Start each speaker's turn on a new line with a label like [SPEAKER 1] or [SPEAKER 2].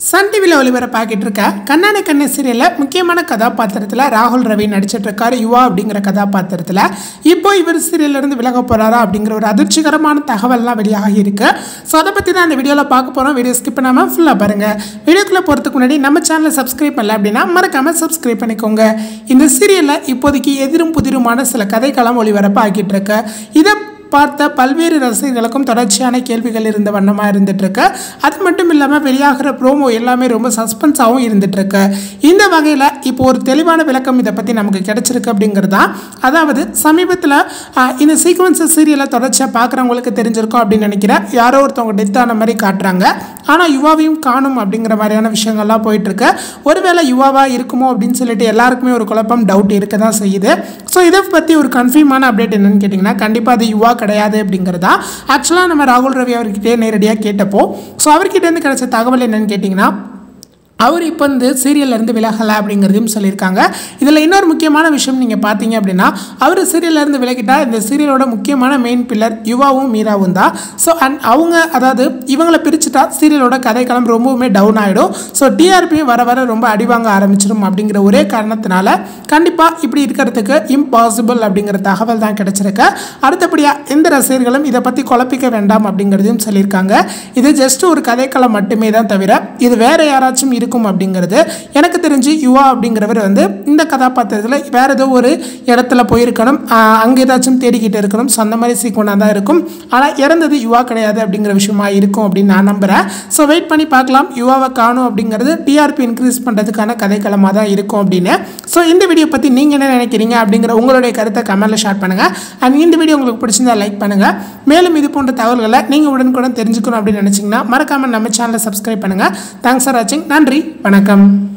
[SPEAKER 1] Sun டிவியில் ஒளிபரப்பாக்கிட்டு இருக்க கண்ணான கண்ண சீரியலில் முக்கியமான கதாபாத்திரத்தில் ராகுல் ரவி நடிச்சிட்டு இருக்காரு யுவா அப்படிங்கிற கதாபாத்திரத்தில் இப்போ இவர் சீரியல்ல இருந்து விலக போறாரா அப்படிங்கிற ஒரு அதிர்ச்சிகரமான தகவல்லாம் வெளியாகி இருக்கு ஸோ அதை பற்றி தான் அந்த வீடியோவில் பார்க்க போகிறோம் வீடியோ ஸ்கிப் பண்ணாமல் ஃபுல்லாக பாருங்க வீடியோக்குள்ளே போகிறதுக்கு முன்னாடி நம்ம சேனலை சப்ஸ்கிரைப் பண்ணல அப்படின்னா மறக்காமல் சப்ஸ்கிரைப் பண்ணிக்கோங்க இந்த சீரியலில் இப்போதைக்கு எதிரும் புதிருமான சில கதைக்களம் ஒளிபரப்பு ஆக்கிட்டு இருக்கு இதை பார்த்த பல்வேறு ரசிகர்களுக்கும் தொடர்ச்சியான கேள்விகள் இருந்த வண்ணமாக இருந்துட்டு இருக்கு அது மட்டும் இல்லாமல் வெளியாகிற ப்ரோமோ எல்லாமே ரொம்ப சஸ்பென்ஸாகவும் இருந்துட்டு இருக்கு இந்த வகையில் இப்போ ஒரு தெளிவான விளக்கம் இதை பற்றி நமக்கு கிடைச்சிருக்கு அப்படிங்கிறது தான் அதாவது சமீபத்தில் இந்த சீக்வன்ஸ் சீரியலை தொடர்ச்சியாக பார்க்குறவங்களுக்கு தெரிஞ்சிருக்கும் அப்படின்னு நினைக்கிறேன் யாரோ ஒருத்தவங்க டெத் ஆன மாதிரி காட்டுறாங்க ஆனால் யுவாவையும் காணும் அப்படிங்கிற மாதிரியான விஷயங்கள்லாம் போயிட்டு இருக்கு ஒருவேளை யுவாவா இருக்குமோ அப்படின்னு சொல்லிட்டு எல்லாருக்குமே ஒரு குழப்பம் டவுட் இருக்க தான் செய்யுது ஸோ இதை பற்றி ஒரு கன்ஃபார்மான அப்டேட் என்னன்னு கேட்டிங்கன்னா கண்டிப்பாக அது யுவா கிடையாது அப்படிங்கிறதா ஆக்சுவலாக நம்ம ராகுல் ரவி அவர்கிட்டே நேரடியாக கேட்டப்போ ஸோ அவர்கிட்டேருந்து கிடைச்ச தகவல் என்னன்னு கேட்டிங்கன்னா அவர் இப்போ வந்து சீரியல்லேருந்து விலகலை அப்படிங்கிறதையும் சொல்லியிருக்காங்க இதில் இன்னொரு முக்கியமான விஷயம் நீங்கள் பார்த்தீங்க அப்படின்னா அவர் சீரியல்லேருந்து விலகிட்டா இந்த சீரியலோட முக்கியமான மெயின் பில்லர் யுவாவும் மீராவும் தான் ஸோ அண்ட் அவங்க அதாவது இவங்களை பிரிச்சுட்டா சீரியலோட கதைக்களம் ரொம்பவுமே டவுன் ஆகிடும் ஸோ டிஆர்பி வர வர ரொம்ப அடிவாங்க ஆரம்பிச்சிடும் அப்படிங்கிற ஒரே காரணத்தினால கண்டிப்பாக இப்படி இருக்கிறதுக்கு இம்பாசிபிள் அப்படிங்கிற தகவல் தான் கிடைச்சிருக்கு அடுத்தபடியாக எந்த ரசிகர்களும் இதை பற்றி குழப்பிக்க வேண்டாம் அப்படிங்கிறதையும் சொல்லியிருக்காங்க இது ஜஸ்ட் ஒரு கதைக்களம் மட்டுமே தான் தவிர இது வேற யாராச்சும் இருக்கும் அப்படிங்கிறது எனக்கு தெரிஞ்சு யுவா அப்படிங்கிறவர் வந்து இந்த கதாபாத்திரத்தில் வேற ஏதோ ஒரு இடத்துல போயிருக்கணும் ஆஹ் அங்கே ஏதாச்சும் தேடிக்கிட்டு இருக்கணும் ஸோ அந்த மாதிரி சீக்வனாக தான் இருக்கும் ஆனால் இறந்தது யுவா கிடையாது அப்படிங்கிற விஷயமா இருக்கும் அப்படின்னு நான் நம்புகிறேன் ஸோ வெயிட் பண்ணி பார்க்கலாம் யுவாவை காணும் அப்படிங்கிறது டிஆர்பி இன்க்ரீஸ் பண்ணுறதுக்கான கதைக்களமாக தான் இருக்கும் அப்படின்னு ஸோ இந்த வீடியோ பற்றி நீங்கள் என்ன நினைக்கிறீங்க அப்படிங்கிற உங்களுடைய கருத்தை கமெண்ட்டில் ஷேர் பண்ணுங்கள் அண்ட் இந்த வீடியோ உங்களுக்கு பிடிச்சிருந்தா லைக் பண்ணுங்கள் மேலும் இது போன்ற தகவல்களை நீங்கள் உடனுக்குடன் தெரிஞ்சுக்கணும் அப்படின்னு நினச்சிங்கன்னா மறக்காமல் நம்ம சேனலை சப்ஸ்கிரைப் பண்ணுங்கள் தேங்க்ஸ் ஃபார் வாட்சிங் நன்றி வணக்கம்